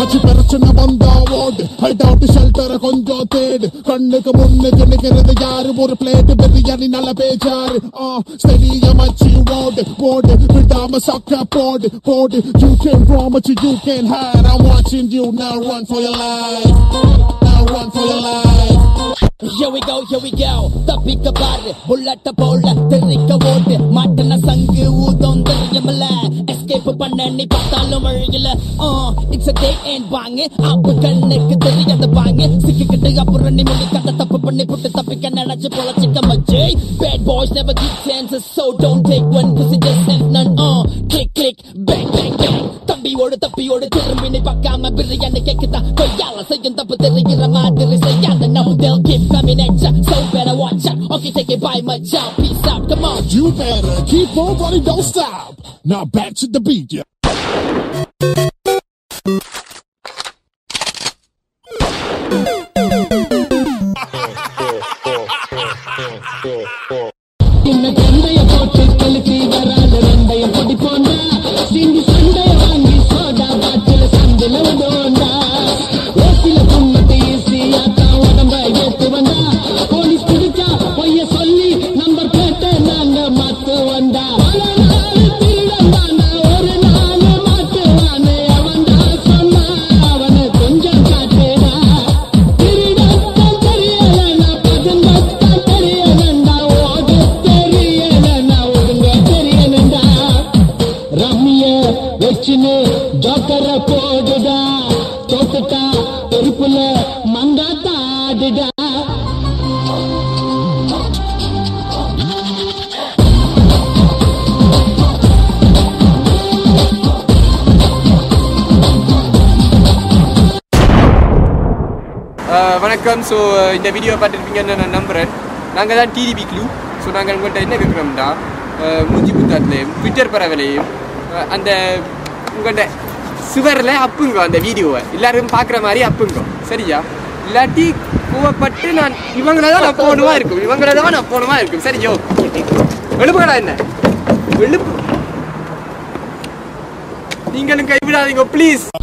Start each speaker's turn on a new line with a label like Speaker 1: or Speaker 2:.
Speaker 1: மச்சு பிரச்சனை வந்தா ஓடு ஹைட் அவுட் ஷெல்டரை கொஞ்சம் தேடு கண்ணுக்கு முன்னுக்கு நிக்கிறது யாரு ஒரு பிளேட் பிரியாணி நல்ல பேச்சாரு ஆ ஸ்டெடிய மச்சு ஓடு போடு விடாம சக்க போடு போடு you can promise you you can hide I'm watching you now run for your life now run for your life
Speaker 2: Here we go, here we go தப்பிக்க பாரு புல்லட்ட போல தெரிக்க ஓட்டு மாட்டின சங்கு ஊதம் தெரியமல எஸ்கேப் பண்ண நீ பார்த்தாலும் வழியில இட்ஸ் a day and வாங்க ஆப்பு கண்ணுக்கு தெரியாத வாங்க சிக்கிக்கிட்டு அப்புறம் நீ முடி கட்ட தப்பு பண்ணி புட்டு தப்பிக்க நினைச்சு பொழச்சிக்க மச்சே bad boys never get chances so don't take one cause it just has none uh click click bang bang bang தம்பியோடு தப்பியோடு திரும்பி நீ பார்க்காம பிரியாணி கேக்குதா கொய்யால செய்யும் தப்பு தெரிகிற மாதிரி செய்யாத no they'll keep coming at ya so better watch out okay take it by my job peace out come on
Speaker 1: You better keep on running, don't stop. Now back to the beat, yeah.
Speaker 3: சின்ன சண்டைய போட்டு கழுத்தி வராத ரெண்டைய பொடி போண்டா சிந்தி சண்டைய வாங்கி soda பாட்டில சந்தில விடோண்டா ஓசில கும்மட்டு ஈஸியா தான் உடம்ப ஏத்து வந்தா போலீஸ் பிடிச்சா பொய்ய சொல்லி நம்பர் கேட்ட நாங்க மாத்து வந்தா பல நாள் திருடன் தானா ஒரு நாள் மாட்டுவானே அவன் தான் சொன்னா அவனை கொஞ்சம் காட்டுடா திருடத்தான் தெரியலனா பதுங்கத்தான் தெரியலண்டா ஓடு தெரியலனா ஒழுங்க தெரியலண்டா ரம்மிய வச்சுன்னு ஜோக்கர போடுடா தோத்துட்டா பொறுப்புல மங்காத்தா ஆடுடா
Speaker 4: அஹ் வணக்கம் ஸோ இந்த வீடியோ பார்த்துருப்பீங்கன்னு நான் நம்புகிறேன் நாங்கள் தான் டிடிபி க்ளூ ஸோ நாங்கள் உங்கள்கிட்ட என்ன கேட்குறோம்னா அஹ் மூஞ்சி புத்தாத்துலேயும் ட்விட்டர் பரவலையும் அஹ் அந்த உங்கள்கிட்ட சுவரில் அப்புங்க அந்த வீடியோவை எல்லாரும் பார்க்குற மாதிரி அப்புங்க சரியா இல்லாட்டி கோவப்பட்டு நான் இவங்கள தான் நான் போகணுமா இருக்கும் இவங்கள தான் நான் போகணுமா இருக்கும் சரியோ எழுப்புகளா என்ன எழுப்பு நீங்களும் கைவிடாதீங்க ப்ளீஸ்